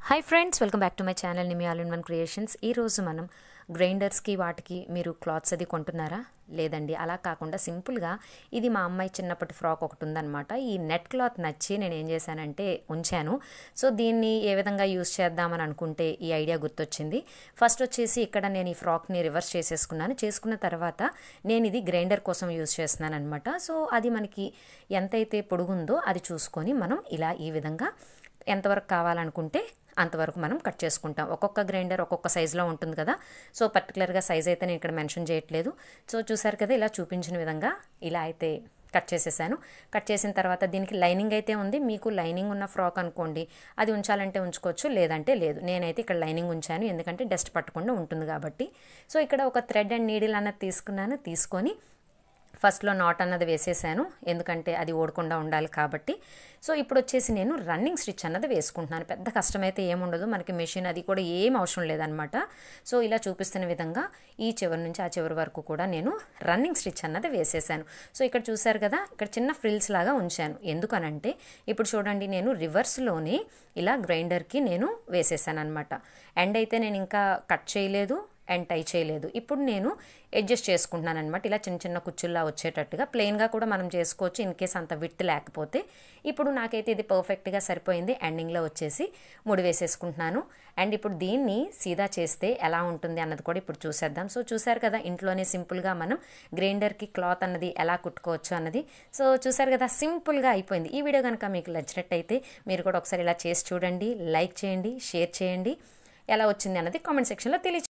hi friends welcome back to my channel Nimi all in one creations ఈరోజు మనం గ్రైండర్స్కి వాటికి మీరు క్లాత్స్ అది కొంటున్నారా లేదండి అలా కాకుండా సింపుల్గా ఇది మా అమ్మాయి చిన్నప్పటి ఫ్రాక్ ఒకటి ఉందన్నమాట ఈ నెట్ క్లాత్ నచ్చి నేను ఏం చేశానంటే ఉంచాను సో దీన్ని ఏ విధంగా యూస్ చేద్దామని అనుకుంటే ఈ ఐడియా గుర్తొచ్చింది ఫస్ట్ వచ్చేసి ఇక్కడ నేను ఈ ఫ్రాక్ని రివర్స్ చేసేసుకున్నాను చేసుకున్న తర్వాత నేను ఇది గ్రైండర్ కోసం యూస్ చేస్తున్నాను అనమాట సో అది మనకి ఎంతైతే పొడుగుందో అది చూసుకొని మనం ఇలా ఈ విధంగా ఎంతవరకు కావాలనుకుంటే అంతవరకు మనం కట్ చేసుకుంటాం ఒక్కొక్క గ్రైండర్ ఒక్కొక్క సైజులో ఉంటుంది కదా సో పర్టికులర్గా సైజ్ అయితే నేను ఇక్కడ మెన్షన్ చేయట్లేదు సో చూసారు కదా ఇలా చూపించిన విధంగా ఇలా అయితే కట్ చేసేసాను కట్ చేసిన తర్వాత దీనికి లైనింగ్ అయితే ఉంది మీకు లైనింగ్ ఉన్న ఫ్రాక్ అనుకోండి అది ఉంచాలంటే ఉంచుకోవచ్చు లేదంటే లేదు నేనైతే ఇక్కడ లైనింగ్ ఉంచాను ఎందుకంటే డస్ట్ పట్టకుండా ఉంటుంది కాబట్టి సో ఇక్కడ ఒక థ్రెడ్ అండ్ నీడిల్ అన్నది తీసుకున్నాను తీసుకొని ఫస్ట్లో నాట్ అన్నది వేసేసాను ఎందుకంటే అది ఓడకుండా ఉండాలి కాబట్టి సో ఇప్పుడు వచ్చేసి నేను రన్నింగ్ స్టిచ్ అన్నది వేసుకుంటున్నాను పెద్ద కష్టమైతే ఏముండదు మనకి మెషిన్ అది కూడా ఏం అవసరం లేదనమాట సో ఇలా చూపిస్తున్న విధంగా ఈ చివరి నుంచి ఆ చివరి వరకు కూడా నేను రన్నింగ్ స్టిచ్ అన్నది వేసేసాను సో ఇక్కడ చూసారు కదా ఇక్కడ చిన్న ఫ్రిల్స్ లాగా ఉంచాను ఎందుకనంటే ఇప్పుడు చూడండి నేను రివర్స్లోనే ఇలా గ్రైండర్కి నేను వేసేసాను అనమాట ఎండ్ అయితే నేను ఇంకా కట్ చేయలేదు అండ్ టై చేయలేదు ఇప్పుడు నేను అడ్జస్ట్ చేసుకుంటున్నాను అనమాట ఇలా చిన్న చిన్న కుచ్చుల్లా వచ్చేటట్టుగా ప్లెయిన్గా కూడా మనం చేసుకోవచ్చు ఇన్ కేస్ అంత విత్ లేకపోతే ఇప్పుడు నాకైతే ఇది పర్ఫెక్ట్గా సరిపోయింది ఎండింగ్లో వచ్చేసి ముడి వేసేసుకుంటున్నాను అండ్ ఇప్పుడు దీన్ని సీదా చేస్తే ఎలా ఉంటుంది అన్నది కూడా ఇప్పుడు చూసేద్దాం సో చూసారు కదా ఇంట్లోనే సింపుల్గా మనం గ్రైండర్కి క్లాత్ అన్నది ఎలా కుట్టుకోవచ్చు అన్నది సో చూసారు కదా సింపుల్గా అయిపోయింది ఈ వీడియో కనుక మీకు నచ్చినట్టయితే మీరు కూడా ఒకసారి ఇలా చేసి చూడండి లైక్ చేయండి షేర్ చేయండి ఎలా వచ్చింది అన్నది కామెంట్ సెక్షన్లో తెలియ